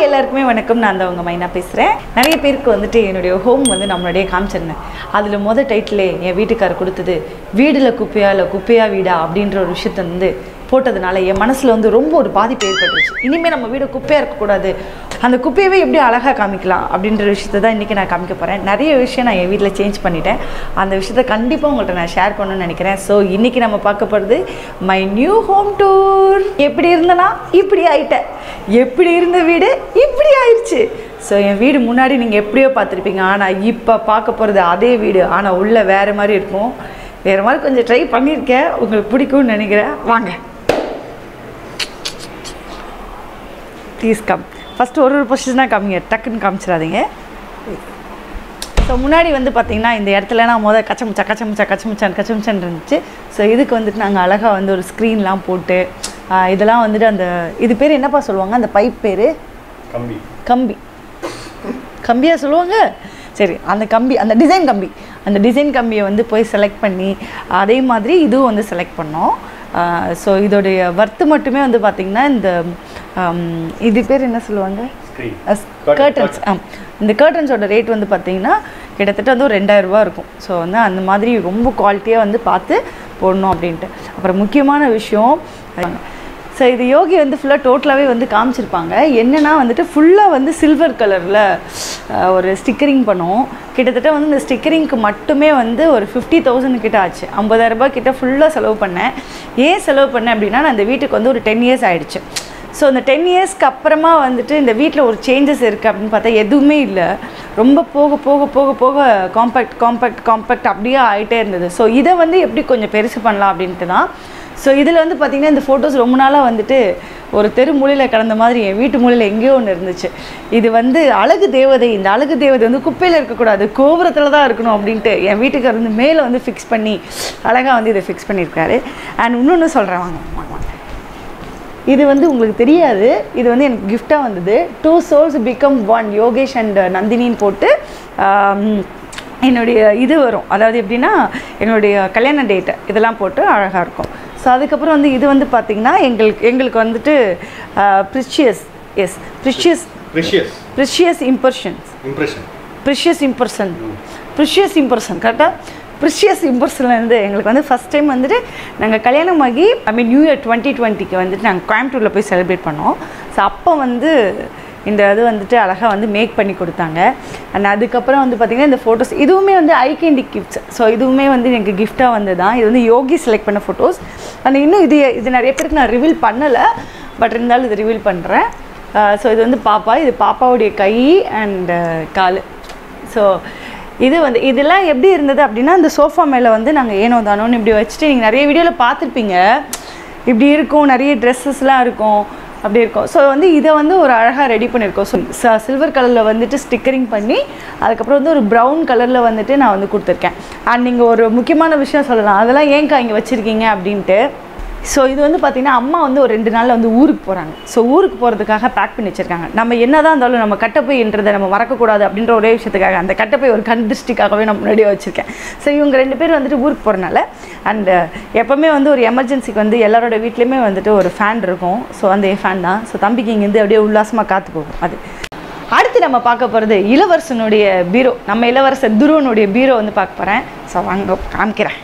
எல்லாருக்குமே வணக்கம் நான் தான் உங்கள் மைனா பேசுகிறேன் நிறைய பேருக்கு வந்துட்டு என்னுடைய ஹோம் வந்து நம்மளுடைய காமிச்சிருந்தேன் அதில் மொதல் டைட்டிலே என் வீட்டுக்காரர் கொடுத்தது வீடில் குப்பையா இல்லை குப்பையா வீடா அப்படின்ற ஒரு விஷயத்தை வந்து போட்டதுனால என் மனசில் வந்து ரொம்ப ஒரு பாதிப்பு ஏற்பட்டுருச்சு இனிமேல் நம்ம வீடு குப்பையாக இருக்கக்கூடாது அந்த குப்பையவே எப்படி அழகாக காமிக்கலாம் அப்படின்ற விஷயத்தை தான் இன்றைக்கி நான் காமிக்க போகிறேன் நிறைய விஷயம் நான் என் வீட்டில் சேஞ்ச் பண்ணிட்டேன் அந்த விஷயத்த கண்டிப்பாக உங்கள்கிட்ட நான் ஷேர் பண்ணணும்னு நினைக்கிறேன் ஸோ இன்றைக்கி நம்ம பார்க்க போகிறது மை நியூ ஹோம் டூர் எப்படி இருந்தனா இப்படி ஆயிட்டேன் எப்படி இருந்த வீடு இப்படி ஆயிடுச்சு ஸோ என் வீடு முன்னாடி நீங்கள் எப்படியோ பார்த்துருப்பீங்க ஆனால் இப்போ பார்க்க போகிறது அதே வீடு ஆனால் உள்ளே வேறு மாதிரி இருக்கும் வேறு மாதிரி கொஞ்சம் ட்ரை பண்ணியிருக்கேன் உங்களுக்கு பிடிக்கும்னு நினைக்கிறேன் வாங்க ப்ளீஸ் கம் ஃபஸ்ட்டு ஒரு ஒரு பொசிஷனாக காமிங்க டக்குன்னு காமிச்சிடாதீங்க ஸோ முன்னாடி வந்து பார்த்தீங்கன்னா இந்த இடத்துல நான் முதல் கச்சமுச்சா கச்சமுச்சா கச்சமுச்சான் கச்சமுச்சான் இருந்துச்சு ஸோ இதுக்கு வந்துட்டு நாங்கள் அழகாக வந்து ஒரு ஸ்க்ரீன்லாம் போட்டு ஆஹ் இதெல்லாம் வந்துட்டு அந்த இது பேர் என்னப்பா சொல்லுவாங்க அந்த பைப் பேர் கம்பி கம்பி கம்பியா சொல்லுவாங்க சரி அந்த கம்பி அந்த டிசைன் கம்பி அந்த டிசைன் கம்பியை வந்து போய் செலக்ட் பண்ணி அதே மாதிரி இதுவும் வந்து செலக்ட் பண்ணோம் ஸோ இதோடைய ஒர்த்து மட்டுமே வந்து பார்த்திங்கன்னா இந்த ஆம், இது பேர் என்ன சொல்லுவாங்க ஸ்க்ரீன் கர்டன்ஸ் ஆ இந்த கர்டன்ஸோட ரேட் வந்து பார்த்தீங்கன்னா கிட்டத்தட்ட வந்து ஒரு ரெண்டாயிரம் ரூபாய் இருக்கும் ஸோ வந்து அந்த மாதிரி ரொம்ப குவாலிட்டியாக வந்து பார்த்து போடணும் அப்படின்ட்டு அப்புறம் முக்கியமான விஷயம் ஸோ இது யோகி வந்து ஃபுல்லாக டோட்டலாகவே வந்து காமிச்சிருப்பாங்க என்னென்னா வந்துட்டு ஃபுல்லாக வந்து சில்வர் கலரில் ஒரு ஸ்டிக்கரிங் பண்ணோம் கிட்டத்தட்ட வந்து இந்த ஸ்டிக்கரிங்க்கு மட்டுமே வந்து ஒரு ஃபிஃப்டி தௌசண்ட் கிட்ட ஆச்சு 50000 ரூபாய் கிட்ட ஃபுல்லாக செலவு பண்ணேன் ஏன் செலவு பண்ணேன் அப்படின்னா நான் இந்த வீட்டுக்கு வந்து ஒரு டென் இயர்ஸ் ஆயிடுச்சு ஸோ இந்த டென் இயர்ஸ்க்கு அப்புறமா வந்துட்டு இந்த வீட்டில் ஒரு சேஞ்சஸ் இருக்குது அப்படின்னு பார்த்தா எதுவுமே இல்லை ரொம்ப போக போக போக போக காம்பேக்ட் காம்பேக்ட் காம்பேக்ட் அப்படியே ஆகிட்டே இருந்தது ஸோ இதை வந்து எப்படி கொஞ்சம் பெருசு பண்ணலாம் அப்படின்ட்டு தான் ஸோ இதில் வந்து பார்த்திங்கன்னா இந்த ஃபோட்டோஸ் ரொம்ப நாளாக வந்துட்டு ஒரு தெரு மூலையில் கடந்த மாதிரி என் வீட்டு மூலையில் எங்கேயோ ஒன்று இருந்துச்சு இது வந்து அழகு தேவதை இந்த அழகு தேவதை வந்து குப்பையில் இருக்கக்கூடாது கோபுரத்தில் தான் இருக்கணும் அப்படின்ட்டு என் வீட்டுக்காரர் வந்து மேலே வந்து ஃபிக்ஸ் பண்ணி அழகாக வந்து இதை ஃபிக்ஸ் பண்ணியிருக்காரு அண்ட் இன்னொன்று சொல்கிறேன் வாங்க வாங்க வாங்க இது வந்து உங்களுக்கு தெரியாது இது வந்து எனக்கு கிஃப்டாக வந்தது two souls become one Yogesh and நந்தினின்னு போட்டு ஆம், என்னுடைய இது வரும் அதாவது எப்படின்னா என்னுடைய கல்யாண டேட்டு இதெல்லாம் போட்டு அழகாக இருக்கும் ஸோ அதுக்கப்புறம் வந்து இது வந்து பார்த்திங்கன்னா எங்களுக்கு எங்களுக்கு வந்துட்டு precious yes precious precious precious impressions impression precious impression precious impression கரெக்டாக ப்ரிஷியஸ் இம்பர்சன்லேருந்து எங்களுக்கு வந்து ஃபஸ்ட் டைம் வந்துட்டு நாங்கள் கல்யாணமாகி I mean new year twenty டுவெண்ட்டிக்கு வந்துட்டு நாங்கள் கோயம்புத்தூரில் போய் செலிப்ரேட் பண்ணோம் ஸோ அப்போ வந்து இந்த இது வந்துட்டு அழகாக வந்து மேக் பண்ணி கொடுத்தாங்க அண்ட் அதுக்கப்புறம் வந்து பார்த்திங்கன்னா இந்த ஃபோட்டோஸ் இதுவுமே வந்து ஐ கேண்டி கிஃப்ட்ஸ் ஸோ இதுவுமே வந்து எனக்கு கிஃப்டாக வந்து தான் இது வந்து யோகி செலக்ட் பண்ண ஃபோட்டோஸ் அண்ட் இன்னும் இது இது நிறைய பேருக்கு நான் ரிவீல் பண்ணலை பட் இருந்தாலும் இது ரிவீல் பண்ணுறேன் ஸோ இது வந்து பாப்பா இது பாப்பாவுடைய கை அண்ட் கால் ஸோ இது வந்து இதெல்லாம் எப்படி இருந்தது அப்படின்னா இந்த சோஃபா மேலே வந்து நாங்கள் ஏனோ தானோன்னு இப்படி வச்சுட்டு நீங்கள் நிறைய வீடியோவில் பார்த்துருப்பீங்க இப்படி இருக்கும் நிறைய ட்ரெஸ்ஸஸ்லாம் இருக்கும் அப்படி இருக்கும் ஸோ வந்து இதை வந்து ஒரு அழகாக ரெடி பண்ணியிருக்கோம் ஸோ சில்வர் கலரில் வந்துட்டு ஸ்டிக்கரிங் பண்ணி அதுக்கப்புறம் வந்து ஒரு ப்ரௌன் கலரில் வந்துட்டு நான் வந்து கொடுத்துருக்கேன் அண்ட் நீங்கள் ஒரு முக்கியமான விஷயம் சொல்லலாம் அதெல்லாம் ஏன்க்கா இங்கே வச்சுருக்கீங்க அப்படின்ட்டு ஸோ இது வந்து பார்த்திங்கன்னா அம்மா வந்து ஒரு ரெண்டு நாளில் வந்து ஊருக்கு போகிறாங்க ஸோ ஊருக்கு போகிறதுக்காக பேக் பண்ணி வச்சுருக்காங்க நம்ம என்னதான் இருந்தாலும் நம்ம கட்டப்பைன்றதை நம்ம மறக்கக்கூடாது அப்படின்ற ஒரே விஷயத்துக்காக அந்த கட்டப்பை ஒரு கண் திருஷ்டிக்காகவே நான் முன்னாடியே வச்சுருக்கேன் ஸோ இவங்க ரெண்டு பேர் வந்துட்டு ஊருக்கு போகிறனால அண்ட் எப்போவுமே வந்து ஒரு எமர்ஜென்சிக்கு வந்து எல்லாரோட வீட்லேயுமே வந்துட்டு ஒரு ஃபேன் இருக்கும் ஸோ அந்த ஃபேன் தான் ஸோ தம்பிக்கு இங்கேருந்து அப்படியே உல்லாசமாக காற்று போகும் அது அடுத்து நம்ம பார்க்க போகிறது இளவரசனுடைய பீரோ நம்ம இளவரசர் துருவனுடைய பீரோ வந்து பார்க்க போகிறேன் ஸோ வாங்க காமிக்கிறேன்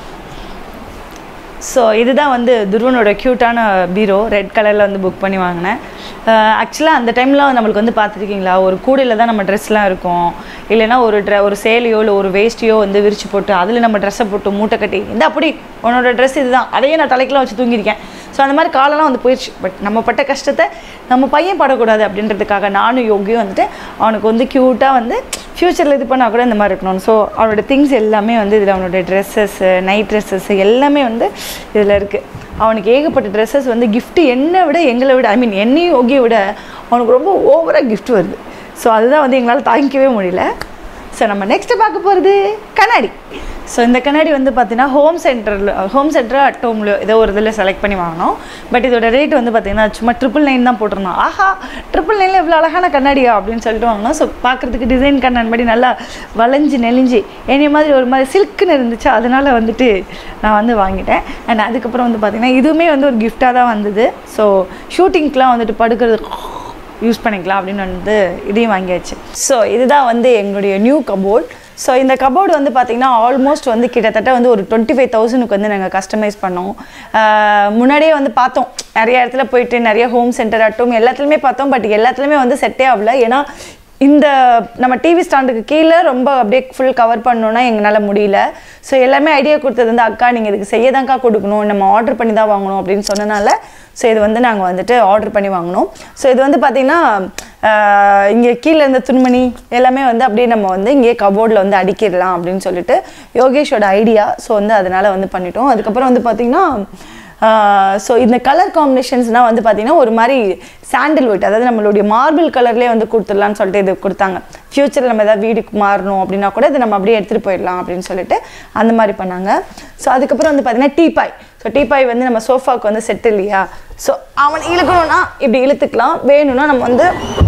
ஸோ இதுதான் வந்து துருவனோட க்யூட்டான பீரோ ரெட் கலரில் வந்து புக் பண்ணி வாங்கினேன் ஆக்சுவலாக அந்த டைமில் நம்மளுக்கு வந்து பார்த்துருக்கீங்களா ஒரு கூடையில் தான் நம்ம ட்ரெஸ்லாம் இருக்கும் இல்லைன்னா ஒரு ட்ரெ ஒரு சேலையோ இல்லை ஒரு வேஷ்டியோ வந்து விரிச்சு போட்டு அதில் நம்ம ட்ரெஸ்ஸை போட்டு மூட்டை கட்டி இந்த அப்படி உன்னோட ட்ரெஸ் இதுதான் அதையே நான் தலைக்கெல்லாம் வச்சு தூங்கியிருக்கேன் ஸோ அந்த மாதிரி காலெல்லாம் வந்து போயிடுச்சு பட் நம்ம பட்ட கஷ்டத்தை நம்ம பையன் படக்கூடாது அப்படின்றதுக்காக நானும் யோகியும் வந்துட்டு அவனுக்கு வந்து க்யூட்டாக வந்து ஃப்யூச்சரில் இது பண்ணால் கூட இந்த மாதிரி இருக்கணும் ஸோ அவனோட திங்ஸ் எல்லாமே வந்து இதில் அவனோட ட்ரெஸ்ஸஸ்ஸு நைட் ட்ரெஸ்ஸஸ் எல்லாமே வந்து இதில் இருக்குது அவனுக்கு ஏகப்பட்ட ட்ரெஸ்ஸஸ் வந்து gift என்னை விட எங்களை விட ஐ மீன் என்னையும் யோகியை விட அவனுக்கு ரொம்ப ஓவராக gift வருது ஸோ அதுதான் வந்து எங்களால் தாங்கிக்கவே முடியல ஸோ நம்ம நெக்ஸ்ட்டு பார்க்க போகிறது கண்ணாடி ஸோ இந்த கண்ணாடி வந்து பார்த்தீங்கன்னா ஹோம் சென்டரில் ஹோம் சென்டர் அட் ஹோமில் ஏதோ ஒரு இதில் செலக்ட் பண்ணி வாங்கினோம் பட் இதோட ரேட் வந்து பார்த்தீங்கன்னா சும்மா ட்ரிபிள் நைன் தான் போட்டிருந்தோம் ஆஹா ட்ரிபிள் நைனில் இவ்வளோ அழகான கண்ணாடியா அப்படின்னு சொல்லிட்டு வாங்கினோம் ஸோ பார்க்குறதுக்கு டிசைன் கண்ணாடி நல்லா வளைஞ்சு நெளிஞ்சு என்னைய மாதிரி ஒரு மாதிரி சில்க்குன்னு இருந்துச்சு அதனால வந்துட்டு நான் வந்து வாங்கிட்டேன் அண்ட் அதுக்கப்புறம் வந்து பார்த்தீங்கன்னா இதுவுமே வந்து ஒரு கிஃப்டாக தான் வந்தது ஸோ ஷூட்டிங்க்கெலாம் வந்துட்டு படுக்கிறது யூஸ் பண்ணிக்கலாம் அப்படின்னு வந்து இதையும் வாங்கியாச்சு ஸோ இதுதான் வந்து எங்களுடைய நியூ கபோர்ட் ஸோ இந்த கபோர்டு வந்து பார்த்திங்கன்னா ஆல்மோஸ்ட் வந்து கிட்டத்தட்ட வந்து ஒரு டுவெண்ட்டி ஃபைவ் தௌசண்ட்க்கு வந்து நாங்கள் கஸ்டமைஸ் பண்ணோம் ஆஹ் முன்னாடியே வந்து பார்த்தோம் நிறைய இடத்துல போயிட்டு நிறைய ஹோம் சென்டர் ஆகட்டும் எல்லாத்துலேயுமே பார்த்தோம் பட் எல்லாத்துலேயுமே வந்து செட்டே ஆகல ஏன்னா இந்த நம்ம டிவி ஸ்டாண்டுக்கு கீழே ரொம்ப அப்படியே ஃபுல் கவர் பண்ணணும்னா எங்களால் முடியல ஸோ எல்லாமே ஐடியா கொடுத்தது வந்து அக்கா நீங்கள் இதுக்கு செய்யதான்க்கா கொடுக்கணும் நம்ம ஆர்டர் பண்ணி தான் வாங்கணும் அப்படின்னு சொன்னனால ஸோ இது வந்து நாங்கள் வந்துட்டு ஆர்டர் பண்ணி வாங்கினோம் ஸோ இது வந்து பார்த்திங்கன்னா இங்கே கீழே இருந்த துணிமணி எல்லாமே வந்து அப்படியே நம்ம வந்து இங்கே கபோர்டில் வந்து அடிக்கிடலாம் அப்படின்னு சொல்லிட்டு யோகேஷோட ஐடியா ஸோ வந்து அதனால் வந்து பண்ணிட்டோம் அதுக்கப்புறம் வந்து பார்த்திங்கன்னா ஸோ இந்த கலர் காம்பினேஷன்ஸ்னால் வந்து பார்த்திங்கன்னா ஒரு மாதிரி சாண்டில் ஒயிட் அதாவது நம்மளுடைய மார்பிள் கலர்லேயே வந்து கொடுத்துடலான்னு சொல்லிட்டு இது கொடுத்தாங்க ஃப்யூச்சரில் நம்ம ஏதாவது வீடுக்கு மாறணும் அப்படின்னா கூட இதை நம்ம அப்படியே எடுத்துகிட்டு போயிடலாம் அப்படின்னு சொல்லிட்டு அந்த மாதிரி பண்ணாங்க ஸோ அதுக்கப்புறம் வந்து பார்த்திங்கன்னா டீபாய் ஸோ டீபாய் வந்து நம்ம சோஃபாவுக்கு வந்து செட் இல்லையா ஸோ அவன் இழுக்கணும்னா இப்படி இழுத்துக்கலாம் வேணும்னா நம்ம வந்து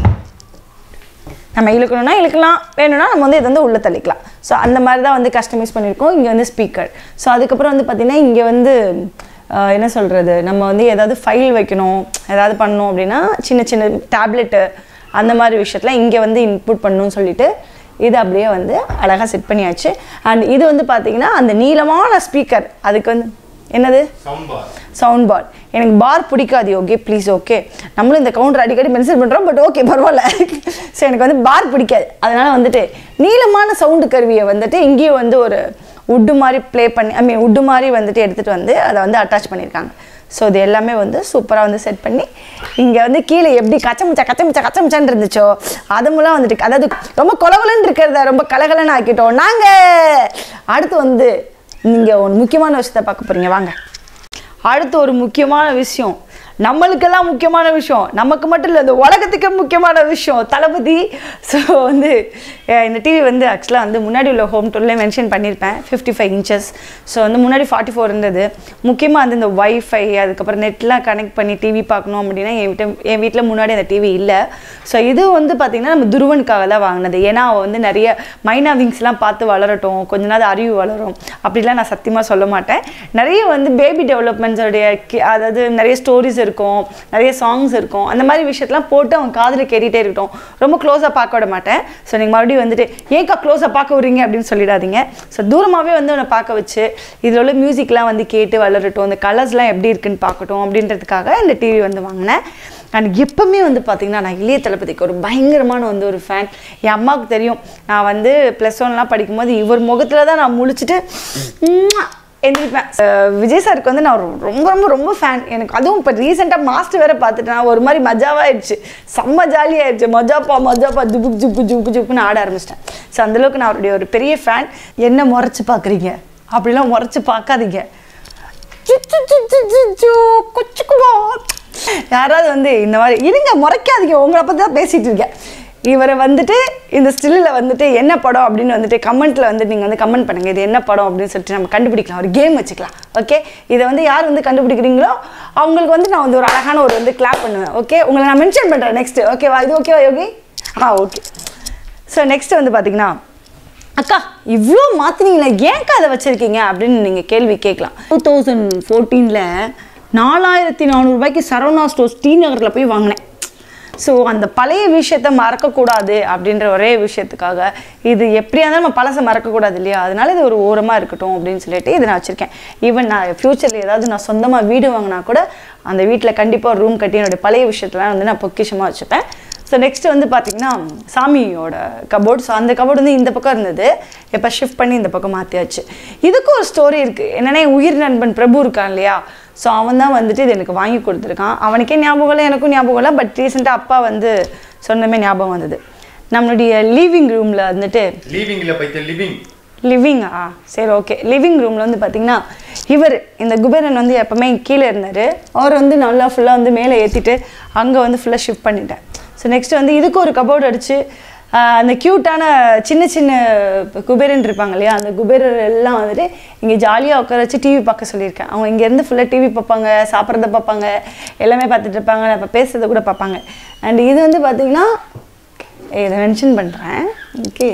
நம்ம இழுக்கணும்னா இழுக்கலாம் வேணும்னா நம்ம வந்து இதை வந்து உள்ளே தள்ளிக்கலாம் ஸோ அந்த மாதிரி தான் வந்து கஸ்டமைஸ் பண்ணியிருக்கோம் இங்கே வந்து ஸ்பீக்கர் ஸோ அதுக்கப்புறம் வந்து பார்த்திங்கன்னா இங்கே வந்து ஆஹ், என்ன சொல்கிறது நம்ம வந்து ஏதாவது ஃபைல் வைக்கணும் ஏதாவது பண்ணணும் அப்படின்னா சின்ன சின்ன டேப்லெட்டு அந்த மாதிரி விஷயத்தில் இங்கே வந்து இன்புட் பண்ணணும்னு சொல்லிட்டு இது அப்படியே வந்து அழகாக செட் பண்ணியாச்சு அண்ட் இது வந்து பார்த்திங்கன்னா அந்த நீளமான ஸ்பீக்கர் அதுக்கு வந்து என்னது சாம்பார் சவுண்ட் பார் எனக்கு பார் பிடிக்காது ஓகே ப்ளீஸ் ஓகே நம்மளும் இந்த கவுண்டர் அடிக்கடி மென்ஷன் பண்ணுறோம் பட் ஓகே பரவாயில்ல ஸோ எனக்கு வந்து பார் பிடிக்காது அதனால வந்துட்டு நீளமான சவுண்டு கருவியை வந்துட்டு இங்கேயும் வந்து ஒரு உட்டு மாதிரி ப்ளே பண்ணி ஐ மீன் உட்டு மாதிரி வந்துட்டு எடுத்துகிட்டு வந்து அதை வந்து அட்டாச் பண்ணியிருக்காங்க ஸோ இது எல்லாமே வந்து சூப்பராக வந்து செட் பண்ணி இங்கே வந்து கீழே எப்படி கச்சமுச்சா கச்சமுச்சா கச்சமுச்சான்னு இருந்துச்சோ அதுமெல்லாம் வந்துட்டு அதாவது ரொம்ப கொலகலன்னு இருக்கிறத ரொம்ப கலகலன்னு ஆக்கிட்டோம் நாங்கள் அடுத்து வந்து நீங்கள் ஒரு முக்கியமான விஷயத்த பார்க்க போகிறீங்க வாங்க அடுத்து ஒரு முக்கியமான விஷயம் நம்மளுக்கெல்லாம் முக்கியமான விஷயம் நமக்கு மட்டும் இல்லை இந்த உலகத்துக்கு முக்கியமான விஷயம் தளபதி ஸோ வந்து அஹ் இந்த டிவி வந்து ஆக்சுவலாக வந்து முன்னாடி உள்ள ஹோம் டூர்லேயே மென்ஷன் பண்ணியிருப்பேன் ஃபிஃப்டி ஃபைவ் இன்ச்சஸ் ஸோ வந்து முன்னாடி ஃபார்ட்டி ஃபோர் இருந்தது முக்கியமாக வந்து இந்த ஒய்ஃபை அதுக்கப்புறம் நெட்லாம் கனெக்ட் பண்ணி டிவி பார்க்கணும் அப்படின்னா என் வீட்டு என் வீட்டில் முன்னாடி அந்த டிவி இல்லை ஸோ இது வந்து பார்த்திங்கன்னா நம்ம துருவனுக்காக தான் வாங்கினது ஏன்னா அவள் வந்து நிறைய மைனா விங்ஸ்லாம் பார்த்து வளரட்டும் கொஞ்ச நாள் அறிவு வளரும் அப்படிலாம் நான் சத்தியமாக சொல்ல மாட்டேன் நிறைய வந்து பேபி டெவலப்மெண்ட்ஸோடைய அதாவது நிறைய ஸ்டோரிஸ் இருக்கும் நிறைய சாங்ஸ் இருக்கும் அந்த மாதிரி விஷயத்தெலாம் போட்டு அவன் காதில் கேட்டுகிட்டே இருக்கட்டும் ரொம்ப க்ளோஸாக பார்க்க விட மாட்டேன் ஸோ நீங்கள் மறுபடியும் வந்துட்டு ஏன்க்கா க்ளோஸாக பார்க்க விடுறீங்க அப்படின்னு சொல்லிடாதீங்க ஸோ தூரமாகவே வந்து அவனை பார்க்க வச்சு இதில் உள்ள மியூசிக்லாம் வந்து கேட்டு வளரட்டும் அந்த கலர்ஸ்லாம் எப்படி இருக்குன்னு பார்க்கட்டும் அப்படின்றதுக்காக இந்த டிவி வந்து வாங்கினேன் அண்ட் எப்பவுமே வந்து பார்த்தீங்கன்னா நான் இளைய தளபதிக்கு ஒரு பயங்கரமான வந்து ஒரு ஃபேன் என் அம்மாவுக்கு தெரியும் நான் வந்து ப்ளஸ் ஒன்லாம் படிக்கும்போது இவர் முகத்தில் தான் நான் முழிச்சிட்டு உம்மா எந்திரிப்பேன் அஹ் விஜய் சாருக்கு வந்து நான் ரொ- ரொம்ப ரொம்ப ரொம்ப ஃபேன் எனக்கு அதுவும் இப்போ ரீசெண்டாக மாஸ்டர் வேற பார்த்துட்டு நான் ஒரு மாதிரி மஜாவாயிடுச்சு செம்ம ஜாலியாகிடுச்சு மஜாப்பா மஜாப்பா ஜுபுக் ஜுப்பு ஜுப்பு ஜுப்புன்னு ஆட ஆரம்பிச்சிட்டேன் ஸோ அந்தளவுக்கு நான் அவருடைய ஒரு பெரிய ஃபேன் என்ன முறைச்சி பார்க்குறீங்க அப்படிலாம் முறைச்சி பார்க்காதீங்க சு, சு, சு, சு, சு, சு, குச்சுக்குவா. யாராவது வந்து இந்த மாதிரி இருங்க முறைக்காதீங்க உங்களை பற்றி தான் பேசிகிட்டு இருக்கேன் இவரை வந்துட்டு இந்த ஸ்டில்லில் வந்துட்டு என்ன படம் அப்படின்னு வந்துட்டு கமெண்ட்டில் வந்து நீங்கள் வந்து கமெண்ட் பண்ணுங்கள் இது என்ன படம் அப்படின்னு சொல்லிட்டு நம்ம கண்டுபிடிக்கலாம் ஒரு கேம் வச்சுக்கலாம் ஓகே இதை வந்து யார் வந்து கண்டுபிடிக்கிறீங்களோ அவங்களுக்கு வந்து நான் வந்து ஒரு அழகான ஒரு வந்து கிளாப் பண்ணுவேன் ஓகே உங்களை நான் மென்ஷன் பண்ணுறேன் நெக்ஸ்ட் ஓகேவா இது ஓகேவா Yogi ah okay so next வந்து பார்த்தீங்கன்னா அக்கா இவ்வளோ மாற்றினீங்களே ஏன்க்கா அதை வச்சுருக்கீங்க அப்படின்னு நீங்கள் கேள்வி கேட்கலாம் டூ தௌசண்ட் ஃபோர்டீனில் நாலாயிரத்தி நானூறுபாய்க்கு சரவணா ஸ்டோர்ஸ் டி நகரில் போய் வாங்கினேன் ஸோ அந்த பழைய விஷயத்த மறக்கக்கூடாது அப்படின்ற ஒரே விஷயத்துக்காக இது எப்படியா இருந்தாலும் நம்ம பழசை மறக்கக்கூடாது இல்லையா அதனால இது ஒரு ஓரமாக இருக்கட்டும் அப்படின்னு சொல்லிட்டு இதை நான் வச்சுருக்கேன் ஈவன் நான் ஃப்யூச்சரில் ஏதாவது நான் சொந்தமாக வீடு வாங்கினா கூட அந்த வீட்டில் கண்டிப்பாக ரூம் கட்டி என்னுடைய பழைய விஷயத்தெல்லாம் வந்து நான் பொக்கிஷமாக வச்சுப்பேன் ஸோ நெக்ஸ்ட் வந்து பார்த்தீங்கன்னா சாமியோட கபோர்ட் ஸோ அந்த கபோர்டு வந்து இந்த பக்கம் இருந்தது இப்போ ஷிஃப்ட் பண்ணி இந்த பக்கம் மாற்றியாச்சு இதுக்கும் ஒரு ஸ்டோரி இருக்குது என்னன்னா என் உயிர் நண்பன் பிரபு இருக்கான் இல்லையா ஸோ அவன் தான் வந்துட்டு இது எனக்கு வாங்கி கொடுத்துருக்கான் அவனுக்கே ஞாபகம் இல்லை எனக்கும் ஞாபகம் இல்லை பட் ரீசெண்டாக அப்பா வந்து சொன்னமே ஞாபகம் வந்தது நம்மளுடைய லீவிங் ரூமில் வந்துட்டு லீவிங்ல பைத்த லிவிங் லிவிங்கா சரி ஓகே லிவிங் ரூமில் வந்து பார்த்தீங்கன்னா இவர் இந்த குபேரன் வந்து எப்பவுமே கீழே இருந்தார் அவர் வந்து நல்லா ஃபுல்லாக வந்து மேலே ஏற்றிட்டு அங்கே வந்து ஃபுல்லாக ஷிஃப்ட் பண்ணிட்டேன் ஸோ நெக்ஸ்ட் வந்து இதுக்கு ஒரு கபோர்டு அடிச்சு ஆஹ், அந்த க்யூட்டான சின்ன சின்ன குபேரன் இருப்பாங்க இல்லையா அந்த குபேரர் எல்லாம் வந்துட்டு இங்கே ஜாலியாக உட்கார வச்சு டிவி பார்க்க சொல்லியிருக்கேன் அவங்க இங்கேருந்து ஃபுல்லாக டிவி பார்ப்பாங்க சாப்பிட்றத பார்ப்பாங்க எல்லாமே பார்த்துட்டு இருப்பாங்க நான் இப்போ பேசுறத கூட பார்ப்பாங்க அண்ட் இது வந்து பார்த்தீங்கன்னா இதை மென்ஷன் பண்ணுறேன் ஓகே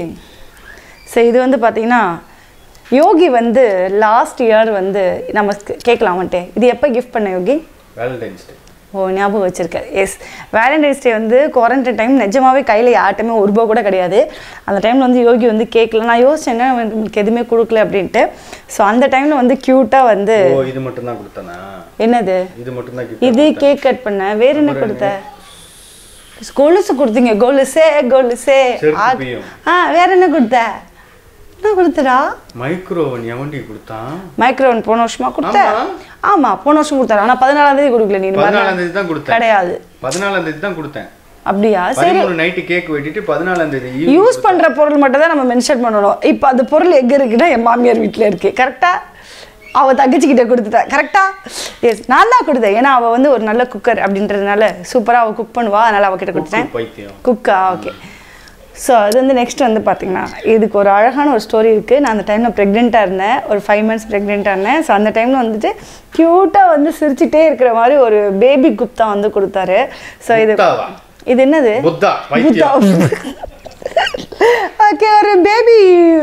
ஸோ இது வந்து பார்த்தீங்கன்னா யோகி வந்து லாஸ்ட் இயர் வந்து நம்ம கே- கேட்கலாம் வந்துட்டு இது எப்போ கிஃப்ட் பண்ண யோகி வேலண்டைன்ஸ் டே ஓ ஞாபகம் வச்சிருக்கேன் எஸ் வேலண்டைன்ஸ் டே வந்து குவாரண்டைன் டைம் நிஜமாவே கையில் யார்ட்டுமே ஒரு ரூபா கூட கிடையாது அந்த டைமில் வந்து யோகி வந்து கேட்கல நான் யோசிச்சேன் என்ன எனக்கு எதுவுமே கொடுக்கல அப்படின்ட்டு ஸோ அந்த டைமில் வந்து க்யூட்டாக வந்து ஓ இது மட்டும் தான் கொடுத்தானா என்னது இது மட்டும் தான் இது கேக் கட் பண்ண வேற என்ன கொடுத்த கொலுசு கொடுத்தீங்க கொலுசே கொலுசே செருப்பு ஆ- பையும். ஆ வேற என்ன கொடுத்த என்ன கொடுத்தடா மைக்ரோவன் எவன்டி கொடுத்தான் மைக்ரோவன் போன வருஷமா கொடுத்த ஆமா. ஆமா போன வருஷம் கொடுத்தாரு ஆனா பதினாலாம் தேதி கொடுக்கல நீ இந்த மாதிரி பதினாலாம் தேதி தான் கொடுத்தேன் கிடையாது பதினாலாம் தேதி தான் கொடுத்தேன் அப்படியா சரி பதிமூணு நைட்டு கேக் வெட்டிட்டு பதினாலாம் தேதி evening யூஸ் பண்ற பொருள் மட்டும் தான் நம்ம மென்ஷன் பண்ணணும் இப்போ அந்த பொருள் எங்க இருக்குன்னா என் மாமியார் வீட்ல இருக்கு கரெக்டா அவ தங்கச்சிக்கிட்ட கொடுத்துட்டேன் கரெக்டா எஸ் நான் தான் கொடுத்தேன் ஏன்னா அவ வந்து ஒரு நல்ல குக்கர் அப்படின்றதுனால சூப்பரா அவ குக் பண்ணுவா அதனால அவகிட்ட கொடுத்துட்டேன் பைத்தியம் குக்கா ஓகே ஸோ அது வந்து நெக்ஸ்ட் வந்து பார்த்தீங்கன்னா இதுக்கு ஒரு அழகான ஒரு ஸ்டோரி இருக்குது நான் அந்த டைமில் ப்ரெக்னெண்ட்டாக இருந்தேன் ஒரு ஃபைவ் மந்த்ஸ் ப்ரெக்னெண்ட்டாக இருந்தேன் ஸோ அந்த டைமில் வந்துட்டு க்யூட்டாக வந்து சிரிச்சிட்டே இருக்கிற மாதிரி ஒரு பேபி குப்தா வந்து கொடுத்தாரு ஸோ இது குப்தாவா? இது என்னது புத்தா பைத்தியம் ஓகே ஒரு பேபி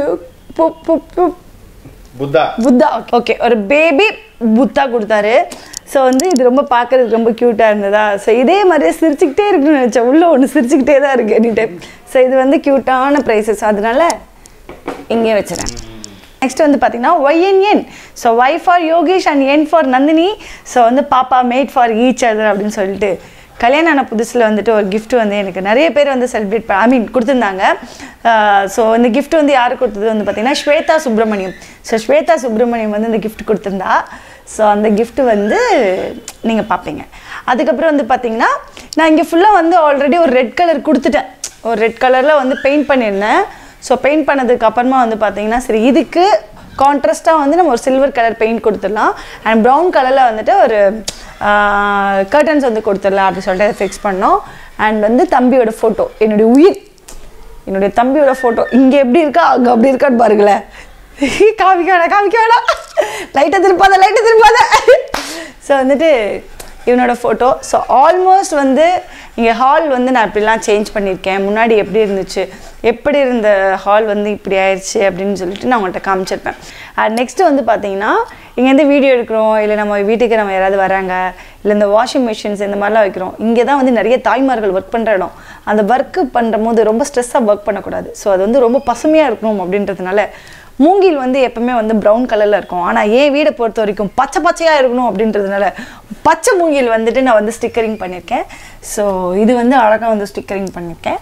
புத்தா புத்தா ஓகே ஒரு பேபி புத்தா கொடுத்தாரு ஸோ வந்து இது ரொம்ப பார்க்கறதுக்கு ரொம்ப க்யூட்டாக இருந்ததா ஸோ இதே மாதிரியே சிரிச்சுக்கிட்டே இருக்குன்னு நினச்சேன் உள்ளே ஒன்று சிரிச்சுக்கிட்டே தான் இருக்கு எனி டைம் ஸோ இது வந்து க்யூட்டான ப்ரைஸஸ் அதனால இங்கே வச்சுறேன் நெக்ஸ்ட் வந்து பார்த்தீங்கன்னா YNN so Y for Yogesh and N for Nandini so வந்து பாப்பா மேட் ஃபார் ஈச் அதர் அப்படின்னு சொல்லிட்டு கல்யாணம் ஆன புதுசில் வந்துட்டு ஒரு gift வந்து எனக்கு நிறைய பேர் வந்து செலிப்ரேட் பண்ண ஐ மீன் கொடுத்துருந்தாங்க ஸோ இந்த gift வந்து யார் கொடுத்தது வந்து பார்த்தீங்கன்னா ஸ்வேதா சுப்பிரமணியம் ஸோ ஸ்வேதா சுப்பிரமணியம் வந்து இந்த gift கொடுத்துருந்தா ஸோ அந்த gift வந்து நீங்கள் பார்ப்பீங்க அதுக்கப்புறம் வந்து பார்த்தீங்கன்னா நான் இங்கே ஃபுல்லாக வந்து ஆல்ரெடி ஒரு ரெட் கலர் கொடுத்துட்டேன் ஒரு ரெட் கலரில் வந்து பெயிண்ட் பண்ணியிருந்தேன் ஸோ பெயிண்ட் பண்ணதுக்கு அப்புறமா வந்து பார்த்தீங்கன்னா சரி இதுக்கு கான்ட்ராஸ்ட்டாக வந்து நம்ம ஒரு சில்வர் கலர் பெயிண்ட் கொடுத்துடலாம் அண்ட் ப்ரௌன் கலரில் வந்துட்டு ஒரு கர்டன்ஸ் வந்து கொடுத்துடலாம் அப்படின்னு சொல்லிட்டு அதை ஃபிக்ஸ் பண்ணோம் அண்ட் வந்து தம்பியோட ஃபோட்டோ என்னுடைய உயிர் என்னுடைய தம்பியோட ஃபோட்டோ இங்கே எப்படி இருக்கா அங்கே அப்படி இருக்கான்னு பாருங்களேன் காமிக்க வேணாம் காமிக்க வேணாம் லைட்டை திருப்பாத லைட்டை திருப்பாத ஸோ வந்துட்டு இவனோட ஃபோட்டோ ஸோ ஆல்மோஸ்ட் வந்து இங்கே ஹால் வந்து நான் இப்படிலாம் சேஞ்ச் பண்ணியிருக்கேன் முன்னாடி எப்படி இருந்துச்சு எப்படி இருந்த ஹால் வந்து இப்படி ஆயிடுச்சு அப்படின்னு சொல்லிட்டு நான் உங்கள்கிட்ட காமிச்சிருப்பேன் அண்ட் நெக்ஸ்ட் வந்து பார்த்தீங்கன்னா இங்கேருந்து வீடியோ எடுக்கிறோம் இல்லை நம்ம வீட்டுக்கு நம்ம யாராவது வராங்க இல்லை இந்த வாஷிங் மிஷின்ஸ் இந்த மாதிரிலாம் வைக்கிறோம் இங்கே தான் வந்து நிறைய தாய்மார்கள் ஒர்க் பண்ணுற இடம் அந்த ஒர்க்கு பண்ணுற போது ரொம்ப ஸ்ட்ரெஸ்ஸாக ஒர்க் பண்ணக்கூடாது ஸோ அது வந்து ரொம்ப பசுமையாக இருக்கணும் அப்படின்றதுனால மூங்கில் வந்து எப்பவுமே வந்து ப்ரௌன் கலரில் இருக்கும் ஆனால் என் வீடை பொறுத்த வரைக்கும் பச்சை பச்சையாக இருக்கணும் அப்படின்றதுனால பச்சை மூங்கில் வந்துட்டு நான் வந்து ஸ்டிக்கரிங் பண்ணியிருக்கேன் ஸோ இது வந்து அழகாக வந்து ஸ்டிக்கரிங் பண்ணியிருக்கேன்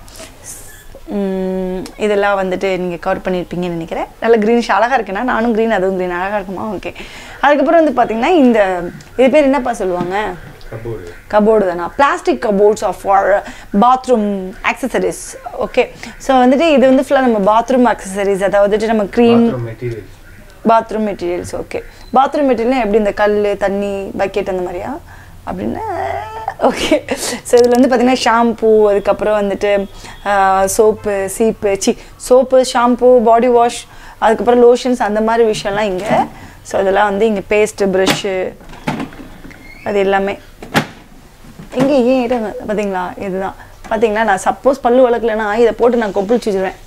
உம், இதெல்லாம் வந்துட்டு நீங்கள் கவர் பண்ணியிருப்பீங்கன்னு நினைக்கிறேன் நல்ல க்ரீனிஷ் அழகாக இருக்குன்னா நானும் க்ரீன் அதுவும் க்ரீன் அழகாக இருக்குமா ஓகே அதுக்கப்புறம் வந்து பார்த்தீங்கன்னா இந்த இது பேர் என்னப்பா சொல்லுவாங்க கபோர்டு கபோர்டு தானா plastic cupboards of for bathroom accessories okay so வந்துட்டு இது வந்து ஃபுல்லாக நம்ம பாத்ரூம் ஆக்சசரிஸ் அதாவது வந்துட்டு நம்ம cream material bathroom materials okay bathroom material எப்படி இந்த கல் தண்ணி பக்கெட் அந்த மாதிரியா அப்படின்னா ஓகே ஸோ இதில் வந்து பார்த்திங்கன்னா ஷாம்பூ அதுக்கப்புறம் வந்துட்டு சோப்பு சீப்பு சி சோப்பு ஷாம்பூ பாடி வாஷ் அதுக்கப்புறம் லோஷன்ஸ் அந்த மாதிரி விஷயம்லாம் இங்கே ஸோ இதெல்லாம் வந்து இங்கே பேஸ்ட்டு ப்ரஷ்ஷு அது எல்லாமே இங்கே ஏன் இடம் பார்த்தீங்களா இதுதான் பார்த்தீங்களா நான் சப்போஸ் பல்லு வளர்க்கலன்னா இதை போட்டு நான் கொப்பளிச்சு வச்சுருவேன்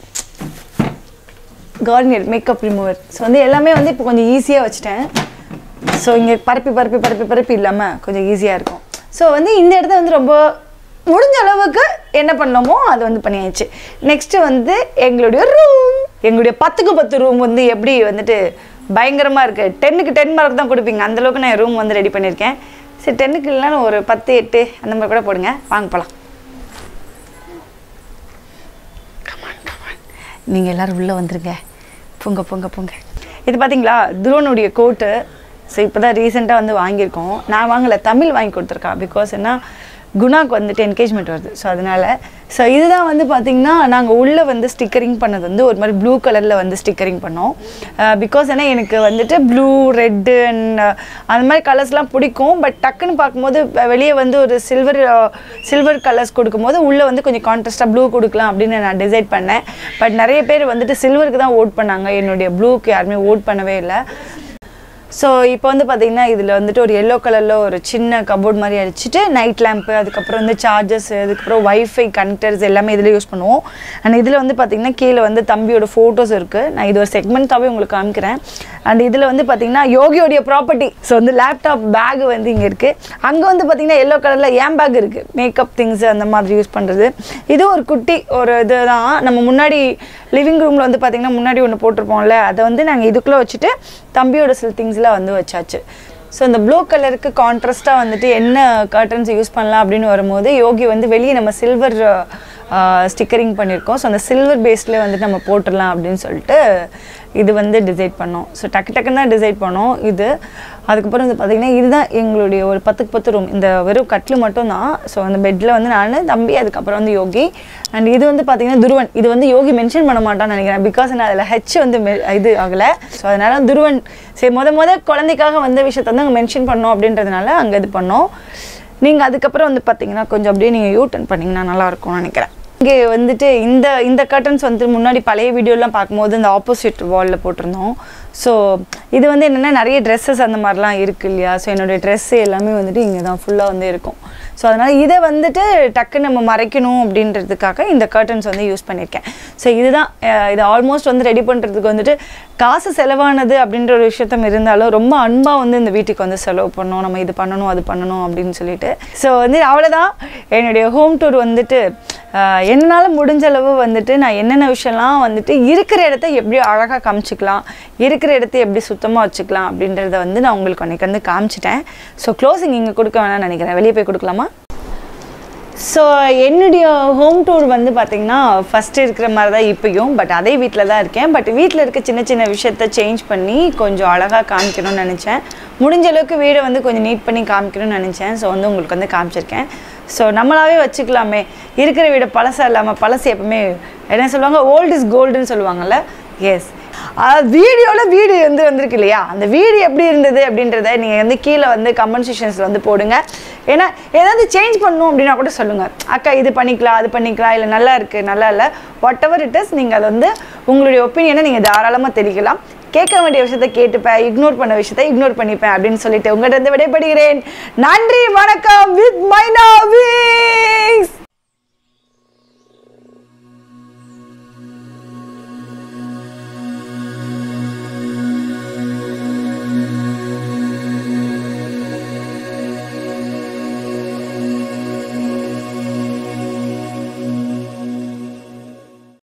கார்னியர் மேக்கப் ரிமூவர் ஸோ வந்து எல்லாமே வந்து இப்போ கொஞ்சம் ஈஸியாக வச்சுட்டேன் ஸோ இங்கே பரப்பி பரப்பி பரப்பி பரப்பி இல்லாமல் கொஞ்சம் ஈஸியாக இருக்கும் ஸோ வந்து இந்த இடத்த வந்து ரொம்ப முடிஞ்ச அளவுக்கு என்ன பண்ணோமோ அது வந்து பண்ணியாச்சு நெக்ஸ்ட்டு வந்து எங்களுடைய ரூம் எங்களுடைய பத்துக்கு பத்து ரூம் வந்து எப்படி வந்துட்டு பயங்கரமாக இருக்குது டென்னுக்கு டென் மார்க் தான் கொடுப்பீங்க அந்தளவுக்கு நான் ரூம் வந்து ரெடி பண்ணியிருக்கேன் சரி டென்னுக்கு இல்லைனா ஒரு பத்து எட்டு அந்த மாதிரி கூட போடுங்க வாங்க போகலாம் நீங்கள் எல்லோரும் உள்ளே வந்துருங்க பொங்க பொங்க பொங்க இது பார்த்தீங்களா துருவனுடைய கோட்டு ஸோ இப்போ தான் ரீசெண்டாக வந்து வாங்கியிருக்கோம் நான் வாங்கலை தமிழ் வாங்கி கொடுத்துருக்கா பிகாஸ் என்ன குணாக்கு வந்துட்டு என்கேஜ்மெண்ட் வருது ஸோ அதனால் ஸோ இதுதான் வந்து பார்த்திங்கன்னா நாங்கள் உள்ளே வந்து ஸ்டிக்கரிங் பண்ணது வந்து ஒரு மாதிரி ப்ளூ கலரில் வந்து ஸ்டிக்கரிங் பண்ணோம் பிகாஸ் ஏன்னா எனக்கு வந்துட்டு ப்ளூ ரெட்டு அண்ட் அந்த மாதிரி கலர்ஸ்லாம் பிடிக்கும் பட் டக்குன்னு பார்க்கும்போது வெளியே வந்து ஒரு சில்வர் சில்வர் கலர்ஸ் கொடுக்கும்போது உள்ளே வந்து கொஞ்சம் கான்ட்ராஸ்ட்டாக ப்ளூ கொடுக்கலாம் அப்படின்னு நான் டிசைட் பண்ணேன் பட் நிறைய பேர் வந்துட்டு சில்வருக்கு தான் ஓட் பண்ணாங்க என்னுடைய ப்ளூக்கு யாருமே ஓட் பண்ணவே இல்லை ஸோ இப்போ வந்து பார்த்தீங்கன்னா இதில் வந்துட்டு ஒரு எல்லோ கலரில் ஒரு சின்ன கபோர்ட் மாதிரி அடிச்சுட்டு நைட் லேம்ப்பு அதுக்கப்புறம் வந்து சார்ஜஸ் அதுக்கப்புறம் வைஃபை கனெக்டர்ஸ் எல்லாமே இதில் யூஸ் பண்ணுவோம் அண்ட் இதில் வந்து பார்த்தீங்கன்னா கீழே வந்து தம்பியோட ஃபோட்டோஸ் இருக்குது நான் இது ஒரு செக்மெண்ட்டாகவே உங்களுக்கு காமிக்கிறேன் அண்ட் இதில் வந்து பார்த்தீங்கன்னா யோகியோடைய ப்ராப்பர்ட்டி ஸோ வந்து லேப்டாப் பேக் வந்து இங்கே இருக்குது அங்கே வந்து பார்த்தீங்கன்னா எல்லோ கலரில் ஏன் பேக் இருக்குது மேக்கப் திங்ஸ் அந்த மாதிரி யூஸ் பண்ணுறது இது ஒரு குட்டி ஒரு இதுதான் நம்ம முன்னாடி லிவிங் ரூமில் வந்து பார்த்தீங்கன்னா முன்னாடி ஒன்று போட்டிருப்போம்ல அதை வந்து நாங்கள் இதுக்குள்ளே வச்சுட்டு தம்பியோட சில திங்ஸ்லாம் வந்து வச்சாச்சு ஸோ இந்த ப்ளூ கலருக்கு கான்ட்ராஸ்ட்டாக வந்துட்டு என்ன கர்டன்ஸ் யூஸ் பண்ணலாம் அப்படின்னு வரும்போது யோகி வந்து வெளியே நம்ம சில்வர் ஸ்டிக்கரிங் பண்ணியிருக்கோம் ஸோ அந்த சில்வர் பேஸில் வந்துட்டு நம்ம போட்டுடலாம் அப்படின்னு சொல்லிட்டு இது வந்து டிசைட் பண்ணோம் ஸோ டக்கு டக்குன்னு தான் டிசைட் பண்ணோம் இது அதுக்கப்புறம் வந்து பார்த்திங்கன்னா இதுதான் எங்களுடைய ஒரு பத்துக்கு பத்து ரூம் இந்த வெறும் கட்டில் மட்டும் தான் ஸோ அந்த பெட்டில் வந்து நான் தம்பி அதுக்கப்புறம் வந்து யோகி அண்ட் இது வந்து பார்த்திங்கன்னா துருவன் இது வந்து யோகி மென்ஷன் பண்ண மாட்டான்னு நினைக்கிறேன் பிகாஸ் நான் அதில் ஹெச் வந்து me- இது ஆகலை ஸோ அதனால் துருவன் சரி முத முத குழந்தைக்காக வந்த விஷயத்தை வந்து அங்கே மென்ஷன் பண்ணோம் அப்படின்றதுனால அங்கே இது பண்ணோம் நீங்கள் அதுக்கப்புறம் வந்து பார்த்தீங்கன்னா கொஞ்சம் அப்படியே நீங்கள் யூ டர்ன் பண்ணிங்கன்னா நல்லாயிருக்கும்னு நினைக்கிறேன் இங்கே வந்துட்டு இந்த இந்த கர்டன்ஸ் வந்து முன்னாடி பழைய வீடியோலாம் பார்க்கும்போது இந்த ஆப்போசிட் வாலில் போட்டிருந்தோம் ஸோ இது வந்து என்னென்னா நிறைய ட்ரெஸ்ஸஸ் அந்த மாதிரிலாம் இருக்கு இல்லையா ஸோ என்னுடைய ட்ரெஸ்ஸு எல்லாமே வந்துட்டு இங்கே தான் ஃபுல்லாக வந்து இருக்கும் ஸோ அதனால் இதை வந்துட்டு டக்குன்னு நம்ம மறைக்கணும் அப்படின்றதுக்காக இந்த கர்டன்ஸ் வந்து யூஸ் பண்ணியிருக்கேன் ஸோ இதுதான் அஹ், இது ஆல்மோஸ்ட் வந்து ரெடி பண்ணுறதுக்கு வந்துட்டு காசு செலவானது அப்படின்ற ஒரு விஷயத்தம் இருந்தாலும் ரொம்ப அன்பாக வந்து இந்த வீட்டுக்கு வந்து செலவு பண்ணணும் நம்ம இது பண்ணணும் அது பண்ணணும் அப்படின்னு சொல்லிட்டு ஸோ வந்து அவ்வளோதான் என்னுடைய ஹோம் டூர் வந்துட்டு ஆஹ், என்னால் முடிஞ்ச அளவு வந்துட்டு நான் என்னென்ன விஷயம்லாம் வந்துட்டு இருக்கிற இடத்த எப்படி அழகாக காமிச்சிக்கலாம் இருக்கிற இடத்த எப்படி சுத்தமாக வச்சுக்கலாம் அப்படின்றத வந்து நான் உங்களுக்கு அன்றைக்கி வந்து காமிச்சிட்டேன் ஸோ க்ளோசிங் இங்கே கொடுக்க வேணாம்னு நினைக்கிறேன் வெளியே போய் கொடுக்கலாமா ஸோ என்னுடைய ஹோம் டூர் வந்து பார்த்திங்கன்னா ஃபஸ்ட்டு இருக்கிற மாதிரி தான் இப்பயும் பட் அதே வீட்டில் தான் இருக்கேன் பட் வீட்டில் இருக்க சின்ன சின்ன விஷயத்த சேஞ்ச் பண்ணி கொஞ்சம் அழகாக காமிக்கணும்னு நினச்சேன் முடிஞ்ச அளவுக்கு வீடை வந்து கொஞ்சம் நீட் பண்ணி காமிக்கணும்னு நினச்சேன் ஸோ வந்து உங்களுக்கு வந்து காமிச்சிருக்கேன் ஸோ நம்மளாவே வச்சுக்கலாமே இருக்கிற வீடை பழசாக இல்லாமல் பழசு எப்பவுமே என்ன சொல்லுவாங்க ஓல்ட் இஸ் கோல்டுன்னு சொல்லுவாங்கல்ல எஸ் வீடியோவில் வீடு வந்து வந்திருக்கு இல்லையா அந்த வீடு எப்படி இருந்தது அப்படின்றத நீங்கள் வந்து கீழே வந்து கமெண்ட் செக்ஷன்ஸில் வந்து போடுங்க ஏன்னா ஏதாவது சேஞ்ச் பண்ணணும் அப்படின்னா கூட சொல்லுங்கள் அக்கா இது பண்ணிக்கலாம் அது பண்ணிக்கலாம் இல்லை நல்லா இருக்குது நல்லா இல்லை வாட் எவர் இட் இஸ் நீங்கள் அதை வந்து உங்களுடைய ஒப்பீனியனை நீங்கள் தாராளமாக தெரிவிக்கலாம் கேட்க வேண்டிய விஷயத்த கேட்டுப்பேன் இக்னோர் பண்ண விஷயத்த இக்னோர் பண்ணிப்பேன் அப்படின்னு சொல்லிட்டு உங்கள்கிட்ட இருந்து விடைபடுகிறேன் நன்றி வணக்கம் வித் மைனாவி